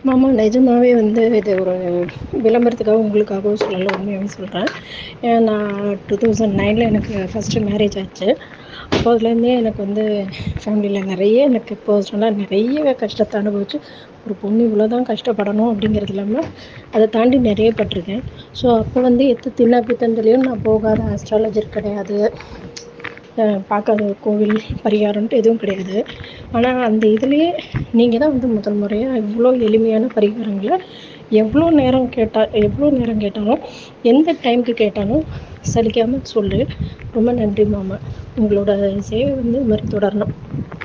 மாமா நிஜமாவே வந்து இது ஒரு விளம்பரத்துக்காக உங்களுக்காகவும் சொல்லலை உண்மையாகவே சொல்கிறேன் நான் டூ தௌசண்ட் நைனில் எனக்கு ஃபஸ்ட்டு மேரேஜ் ஆச்சு அப்போதுலேருந்தே எனக்கு வந்து ஃபேமிலியில் நிறைய எனக்கு பர்சனலாக நிறைய கஷ்டத்தை அனுபவித்து ஒரு பொண்ணு இவ்வளோ தான் கஷ்டப்படணும் அப்படிங்கிறது இல்லாமல் அதை தாண்டி நிறைய பட்டிருக்கேன் ஸோ அப்போ வந்து எத்து தின்னா பித்தந்தலையும் நான் போகாத ஆஸ்ட்ராலஜர் கிடையாது பார்க்காத கோவில் பரிகாரம்ன்ட்டு எதுவும் கிடையாது ஆனால் அந்த இதுலேயே நீங்கள் தான் வந்து முதல் முறையாக இவ்வளோ எளிமையான பரிகாரங்களை எவ்வளோ நேரம் கேட்டால் எவ்வளோ நேரம் கேட்டாலும் எந்த டைமுக்கு கேட்டாலும் சலிக்காமல் சொல்லு ரொம்ப நன்றி மாமா உங்களோட சேவை வந்து இது மாதிரி தொடரணும்